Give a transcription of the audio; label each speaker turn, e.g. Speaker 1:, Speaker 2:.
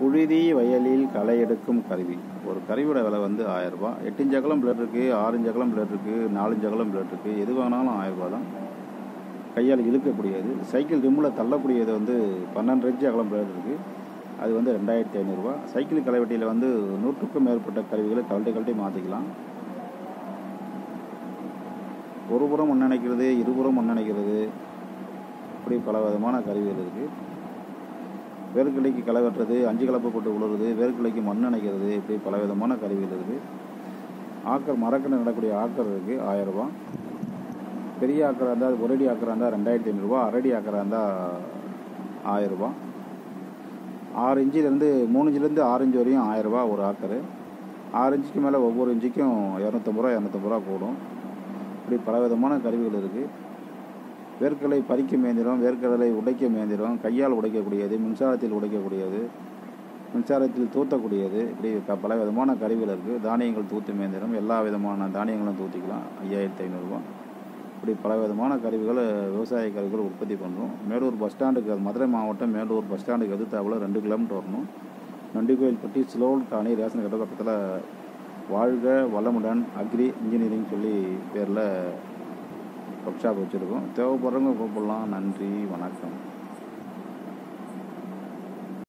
Speaker 1: புழுதி வயலில் களை எடுக்கும் கருவி ஒரு கருவியோட விலை வந்து ஆயிரம் ரூபாய் எட்டு இன்ச் அகலம் பிளேட் இருக்குது ஆறு இன்ச் அகலம் பிளேட் இருக்குது நாலு இன்ச் அகலம் பிளேட் இருக்குது எது வாங்கினாலும் ஆயிரம் ரூபாய் தான் கையால் இழுக்கக்கூடியது சைக்கிள் ரிம்மில் தள்ளக்கூடியது வந்து பன்னெண்டு இன்ச்சு அகலம் பிளேட் இருக்குது அது வந்து ரெண்டாயிரத்தி ஐநூறுரூவா சைக்கிள் களைவெட்டியில் வந்து நூற்றுக்கும் மேற்பட்ட கருவிகளை கழட்டி கழட்டி மாற்றிக்கலாம் ஒரு புறம் முன்னணிக்கிறது இருபுறம் முன்னணிக்கிறது இப்படி பல விதமான கருவிகள் இருக்குது வேர்க்கலைக்கு களை வெட்டுறது அஞ்சு கலப்பு போட்டு உழுறது வேர்க்கலைக்கு மண் அணைக்கிறது இப்படி பல விதமான கருவிகள் இருக்குது ஆக்கர் மரக்கன்று நடக்கூடிய ஆக்கர் இருக்குது ஆயரூபா பெரிய ஆக்கராக இருந்தால் ஒரு அடி ஆக்கராக இருந்தால் ரெண்டாயிரத்தி ஐநூறுரூவா அரடி ஆக்கராக இருந்தால் ஆயிரரூபா ஆறு இன்ச்சிலேருந்து மூணு இன்ச்சிலேருந்து ஆறு இன்ச்சு வரையும் ஆயிரரூபா ஒரு ஆக்கரு ஆறு இன்ச்சுக்கு மேலே ஒவ்வொரு இன்ச்சுக்கும் இரநூத்தம்பது ரூபா இரநூத்தம்பது ரூபா கூடும் இப்படி பல விதமான கருவிகள் இருக்குது வேர்க்கடலை பறிக்கும் இயந்திரம் வேர்க்கடலை உடைக்க இயந்திரம் கையால் உடைக்கக்கூடியது மின்சாரத்தில் உடைக்கக்கூடியது மின்சாரத்தில் தூத்தக்கூடியது இப்படி க- பல விதமான கருவிகள் இருக்குது தானியங்கள் தூத்தும் இயந்திரம் எல்லா விதமான தானியங்களும் தூத்திக்கலாம் ஐயாயிரத்தி ஐநூறுரூவா இப்படி பல விதமான கருவிகளை விவசாய கருவிகள் உற்பத்தி பண்ணுறோம் மேலூர் பஸ் ஸ்டாண்டுக்கு மதுரை மாவட்டம் மேலூர் பஸ் ஸ்டாண்டுக்கு எதிர்த்தாப்புல ரெண்டு கிலோமீட்டர் வரணும் நண்டிகோயில்பட்டி ஸ்லோல் காணி ரேஷன் கடை பக்கத்தில் வாழ்க வளமுடன் அக்ரி இன்ஜினியரிங் சொல்லி பேரில் ஒர்க் ஷாப் வச்சுருக்கோம் தேவைப்படுறவங்க கூப்பிடலாம் நன்றி வணக்கம்